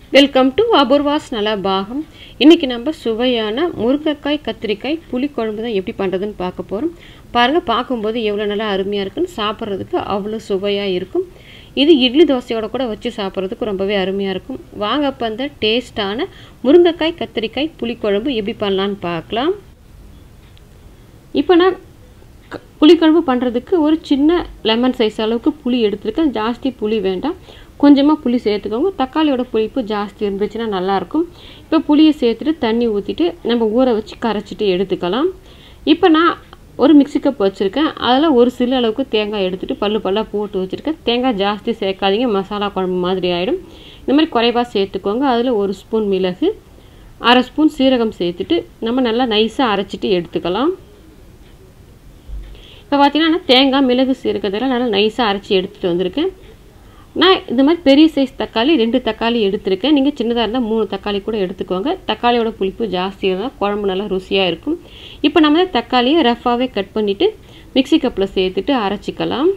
welcome to Apoorva's நல பாகம் இன்றைக்கி நம்ம சுவையான முருங்கைக்காய் கத்திரிக்காய் புளிக்குழம்பு தான் எப்படி பண்ணுறதுன்னு பார்க்க போகிறோம் பாருங்கள் பார்க்கும்போது எவ்வளோ நல்லா அருமையாக இருக்குன்னு சாப்பிட்றதுக்கு அவ்வளோ சுவையாக இருக்கும் இது இட்லி தோசையோட கூட வச்சு சாப்பிட்றதுக்கு ரொம்பவே அருமையாக இருக்கும் வாங்க அப்போ அந்த டேஸ்டான முருங்கைக்காய் கத்திரிக்காய் புளிக்குழம்பு எப்படி பண்ணலான்னு பார்க்கலாம் இப்போ நான் க- புளிக்குழம்பு பண்ணுறதுக்கு ஒரு சின்ன லெமன் சைஸ் அளவுக்கு புளி எடுத்திருக்கேன் ஜாஸ்தி புளி வேண்டாம் கொஞ்சமாக புளி சேர்த்துக்கோங்க தக்காளியோட புளிப்பு ஜாஸ்தி இருந்துச்சுன்னா நல்லாயிருக்கும் இப்போ புளியை சேர்த்துட்டு தண்ணி ஊற்றிட்டு நம்ம ஊற வச்சு கரைச்சிட்டு எடுத்துக்கலாம் இப்போ நான் ஒரு மிக்ஸி கப் வச்சுருக்கேன் அதில் ஒரு சில்லு அளவுக்கு தேங்காய் எடுத்துகிட்டு பல்லு பல்லாக போட்டு வச்சுருக்கேன் தேங்காய் ஜாஸ்தி சேர்க்காதீங்க மசாலா குழம்பு மாதிரி ஆகிடும் இந்த மாதிரி குறைவாக சேர்த்துக்கோங்க அதில் ஒரு ஸ்பூன் மிளகு அரை ஸ்பூன் சீரகம் சேர்த்துட்டு நம்ம நல்லா நைஸாக அரைச்சிட்டு எடுத்துக்கலாம் இப்போ பார்த்தீங்கன்னா நான் தேங்காய் மிளகு சீரகத்தெல்லாம் நல்லா நைஸாக அரைச்சி எடுத்துகிட்டு வந்திருக்கேன் நான் இந்த மாதிரி பெரிய சைஸ் தக்காளி ரெண்டு தக்காளி எடுத்திருக்கேன் நீங்கள் சின்னதாக இருந்தால் மூணு தக்காளி கூட எடுத்துக்கோங்க தக்காளியோட புளிப்பு ஜாஸ்தி இருந்தால் குழம்பு நல்லா ருசியாக இருக்கும் இப்போ நம்ம தக்காளியை ரஃபாகவே கட் பண்ணிவிட்டு மிக்ஸி கப்பில் சேர்த்துட்டு அரைச்சிக்கலாம்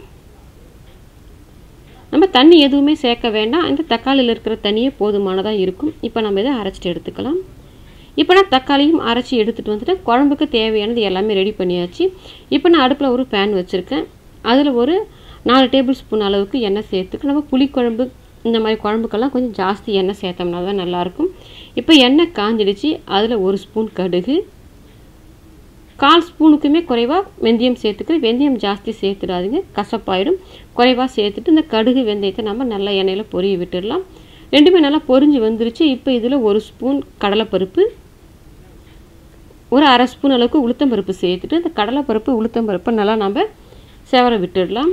நம்ம தண்ணி எதுவுமே சேர்க்க வேண்டாம் இந்த தக்காளியில் இருக்கிற தண்ணியே போதுமானதாக இருக்கும் இப்போ நம்ம இதை அரைச்சிட்டு எடுத்துக்கலாம் இப்போ நான் தக்காளியும் அரைச்சி எடுத்துகிட்டு வந்துட்டு குழம்புக்கு தேவையானது எல்லாமே ரெடி பண்ணியாச்சு இப்போ நான் அடுப்பில் ஒரு பேன் வச்சுருக்கேன் அதில் ஒரு நாலு டேபிள் ஸ்பூன் அளவுக்கு எண்ணெய் சேர்த்துக்கு நம்ம புளிக்குழம்பு இந்த மாதிரி குழம்புக்கெல்லாம் கொஞ்சம் ஜாஸ்தி எண்ணெய் சேர்த்தோம்னா தான் நல்லாயிருக்கும் இப்போ எண்ணெய் காஞ்சிடுச்சு அதில் ஒரு ஸ்பூன் கடுகு கால் ஸ்பூனுக்குமே குறைவாக வெந்தயம் சேர்த்துக்கிறேன் வெந்தயம் ஜாஸ்தி சேர்த்துடாதீங்க கசப்பாயிடும் குறைவாக சேர்த்துட்டு இந்த கடுகு வெந்தயத்தை நம்ம நல்லா எண்ணெயில் பொரிய விட்டுடலாம் ரெண்டுமே நல்லா பொரிஞ்சு வந்துருச்சு இப்போ இதில் ஒரு ஸ்பூன் கடலைப்பருப்பு ஒரு அரை ஸ்பூன் அளவுக்கு உளுத்தம்பருப்பு சேர்த்துட்டு இந்த கடலைப்பருப்பு உளுத்தம்பருப்பை நல்லா நம்ம சேவர விட்டுடலாம்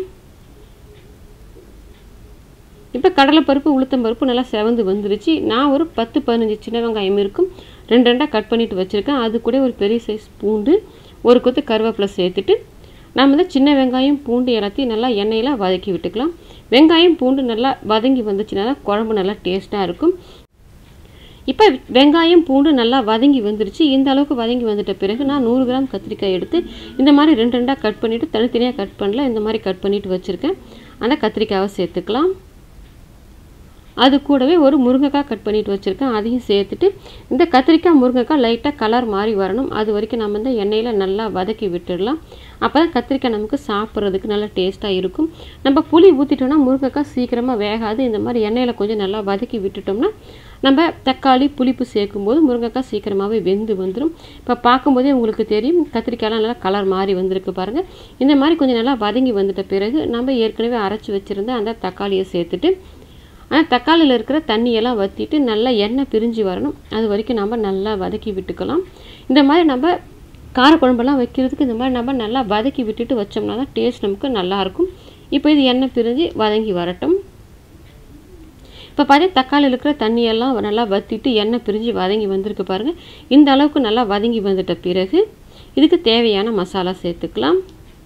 இப்போ கடலைப்பருப்பு உளுத்தம்பருப்பு நல்லா செவந்து வந்துருச்சு நான் ஒரு பத்து பதினஞ்சு சின்ன வெங்காயம் இருக்கும் ரெண்டு ரெண்டாக கட் பண்ணிட்டு வச்சுருக்கேன் அது கூட ஒரு பெரிய சைஸ் பூண்டு ஒரு கொத்து கருவேப்பிலை சேர்த்துட்டு நம்ம வந்து சின்ன வெங்காயம் பூண்டு எல்லாத்தையும் நல்லா எண்ணெயில் வதக்கி விட்டுக்கலாம் வெங்காயம் பூண்டு நல்லா வதங்கி வந்துச்சுன்னா தான் குழம்பு நல்லா டேஸ்ட்டாக இருக்கும் இப்போ வெங்காயம் பூண்டு நல்லா வதங்கி வந்துருச்சு இந்த அளவுக்கு வதங்கி வந்துட்ட பிறகு நான் நூறு கிராம் கத்திரிக்காய் எடுத்து இந்த மாதிரி ரெண்டு ரெண்டாக கட் பண்ணிவிட்டு தனித்தனியாக கட் பண்ணல இந்த மாதிரி கட் பண்ணிவிட்டு வச்சுருக்கேன் அந்த கத்திரிக்காவை சேர்த்துக்கலாம் அது கூடவே ஒரு முருங்கைக்காய் கட் பண்ணிட்டு வச்சுருக்கேன் அதையும் சேர்த்துட்டு இந்த கத்திரிக்காய் முருங்கைக்காய் லைட்டாக கலர் மாறி வரணும் அது வரைக்கும் நம்ம இந்த எண்ணெயில் நல்லா வதக்கி விட்டுடலாம் அப்போ தான் கத்திரிக்காய் நமக்கு சாப்பிட்றதுக்கு நல்லா டேஸ்ட்டாக இருக்கும் நம்ம புளி ஊற்றிட்டோம்னா முருங்கைக்காய் சீக்கிரமாக வேகாது இந்த மாதிரி எண்ணெயில் கொஞ்சம் நல்லா வதக்கி விட்டுட்டோம்னா நம்ம தக்காளி புளிப்பு சேர்க்கும்போது முருங்கைக்காய் சீக்கிரமாகவே வெந்து வந்துடும் இப்போ பார்க்கும்போதே உங்களுக்கு தெரியும் கத்திரிக்காயெலாம் நல்லா கலர் மாறி வந்திருக்கு பாருங்கள் இந்த மாதிரி கொஞ்சம் நல்லா வதங்கி வந்துட்ட பிறகு நம்ம ஏற்கனவே அரைச்சி வச்சுருந்த அந்த தக்காளியை சேர்த்துட்டு ஆனால் தக்காளியில் இருக்கிற தண்ணியெல்லாம் வற்றிட்டு நல்லா எண்ணெய் பிரிஞ்சு வரணும் அது வரைக்கும் நம்ம நல்லா வதக்கி விட்டுக்கலாம் இந்த மாதிரி நம்ம காரக்குழம்பெல்லாம் வைக்கிறதுக்கு இந்த மாதிரி நம்ம நல்லா வதக்கி விட்டுட்டு வச்சோம்னா தான் டேஸ்ட் நமக்கு நல்லாயிருக்கும் இப்போ இது எண்ணெய் பிரிஞ்சு வதங்கி வரட்டும் இப்போ பார்த்தீங்கன்னா தக்காளியில் இருக்கிற தண்ணியெல்லாம் நல்லா வற்றிட்டு எண்ணெய் பிரிஞ்சு வதங்கி வந்திருக்கு பாருங்கள் இந்த அளவுக்கு நல்லா வதங்கி வந்துட்ட பிறகு இதுக்கு தேவையான மசாலா சேர்த்துக்கலாம்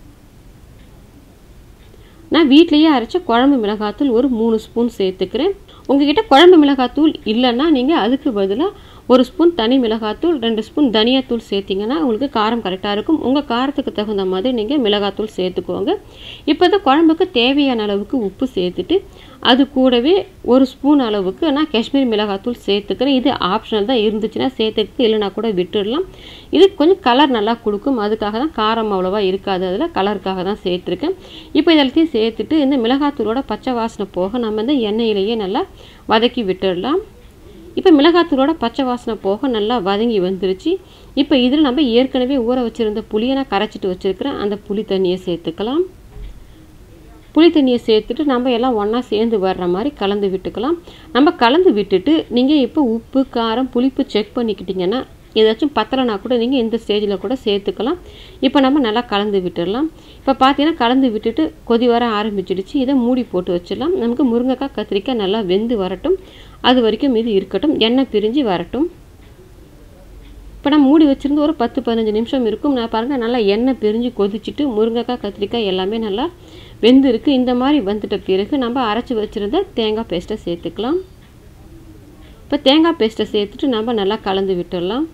நான் வீட்லேயே அரைச்ச குழம்பு மிளகாத்தூள் ஒரு மூணு ஸ்பூன் சேர்த்துக்கிறேன் உங்ககிட்ட குழம்பு மிளகாத்தூள் இல்லைன்னா நீங்கள் அதுக்கு பதிலாக ஒரு ஸ்பூன் தனி மிளகாத்தூள் ரெண்டு ஸ்பூன் தனியாத்தூள் சேர்த்திங்கன்னா உங்களுக்கு காரம் கரெக்டாக இருக்கும் உங்கள் காரத்துக்கு தகுந்த மாதிரி நீங்கள் மிளகாத்தூள் சேர்த்துக்கோங்க இப்போ இந்த குழம்புக்கு தேவையான அளவுக்கு உப்பு சேர்த்துட்டு அது கூடவே ஒரு ஸ்பூன் அளவுக்கு நான் காஷ்மீரி மிளகாத்தூள் சேர்த்துக்கிறேன் இது ஆப்ஷனல் தான் இருந்துச்சுன்னா சேர்த்துக்கு இல்லைனா கூட விட்டுடலாம் இது கொஞ்சம் கலர் நல்லா கொடுக்கும் அதுக்காக தான் காரம் அவ்வளோவா இருக்காது அதில் கலருக்காக தான் சேர்த்துருக்கேன் இப்போ இதெல்லாத்தையும் சேர்த்துட்டு இந்த மிளகாத்தூளோட பச்சை வாசனை போக நம்ம இந்த எண்ணெயிலேயே நல்லா வதக்கி விட்டுடலாம் இப்போ மிளகாத்தூளோட பச்சை வாசனை போக நல்லா வதங்கி வந்துருச்சு இப்போ இதில் நம்ம ஏற்கனவே ஊற வச்சுருந்த புளியை நான் கரைச்சிட்டு வச்சுருக்கிறேன் அந்த புளி தண்ணியை சேர்த்துக்கலாம் புளி தண்ணியை சேர்த்துட்டு நம்ம எல்லாம் ஒன்றா சேர்ந்து வர்ற மாதிரி கலந்து விட்டுக்கலாம் நம்ம கலந்து விட்டுட்டு நீங்கள் இப்போ உப்பு காரம் புளிப்பு செக் பண்ணிக்கிட்டிங்கன்னா ஏதாச்சும் பத்தலைனா கூட நீங்கள் இந்த ஸ்டேஜில் கூட சேர்த்துக்கலாம் இப்போ நம்ம நல்லா கலந்து விட்டுடலாம் இப்போ பார்த்தீங்கன்னா கலந்து விட்டுட்டு கொதி வர ஆரம்பிச்சிடுச்சு இதை மூடி போட்டு வச்சிடலாம் நமக்கு முருங்கைக்காய் கத்திரிக்காய் நல்லா வெந்து வரட்டும் அது வரைக்கும் இது இருக்கட்டும் எண்ணெய் பிரிஞ்சு வரட்டும் இப்போ நான் மூடி வச்சுருந்து ஒரு பத்து பதினஞ்சு நிமிஷம் இருக்கும் நான் பாருங்கள் நல்லா எண்ணெய் பிரிஞ்சு கொதிச்சுட்டு முருங்கைக்காய் கத்திரிக்காய் எல்லாமே நல்லா வெந்து இருக்கு இந்த மாதிரி வந்துட்ட பிறகு நம்ம அரைச்சி வச்சுருந்த தேங்காய் பேஸ்ட்டை சேர்த்துக்கலாம் இப்போ தேங்காய் பேஸ்ட்டை சேர்த்துட்டு நம்ம நல்லா கலந்து விட்டுடலாம்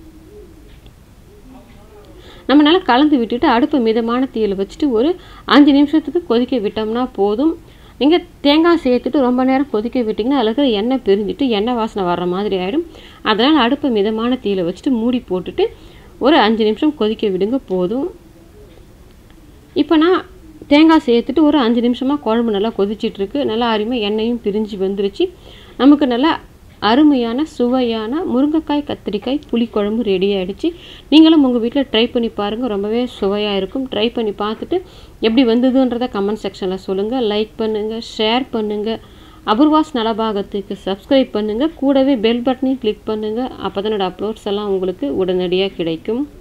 நம்ம நல்லா கலந்து விட்டுட்டு அடுப்பை மிதமான தீயில் வச்சுட்டு ஒரு அஞ்சு நிமிஷத்துக்கு கொதிக்க விட்டோம்னா போதும் நீங்கள் தேங்காய் சேர்த்துட்டு ரொம்ப நேரம் கொதிக்க விட்டிங்கன்னா அதில் இருக்கிற எண்ணெய் பிரிஞ்சுட்டு எண்ணெய் வாசனை வர்ற மாதிரி ஆகிடும் அதனால் அடுப்பை மிதமான தீயில வச்சுட்டு மூடி போட்டுட்டு ஒரு அஞ்சு நிமிஷம் கொதிக்க விடுங்க போதும் இப்போ நான் தேங்காய் சேர்த்துட்டு ஒரு அஞ்சு நிமிஷமாக குழம்பு நல்லா கொதிச்சிட்ருக்கு நல்லா அருமையாக எண்ணெயும் பிரிஞ்சு வந்துருச்சு நமக்கு நல்லா அருமையான சுவையான முருங்கைக்காய் கத்திரிக்காய் புளிக்குழம்பு ரெடி ஆகிடுச்சு நீங்களும் உங்கள் வீட்டில் ட்ரை பண்ணி பாருங்கள் ரொம்பவே சுவையாக இருக்கும் ட்ரை பண்ணி பார்த்துட்டு எப்படி வந்ததுன்றதை கமெண்ட் செக்ஷனில் சொல்லுங்கள் லைக் பண்ணுங்கள் ஷேர் பண்ணுங்கள் அபூர்வாஸ் நலபாகத்துக்கு சப்ஸ்கிரைப் பண்ணுங்கள் கூடவே பெல் பட்டனையும் கிளிக் பண்ணுங்கள் அப்போ தான் என்னோடய அப்லோட்ஸ் எல்லாம் உங்களுக்கு உடனடியாக கிடைக்கும்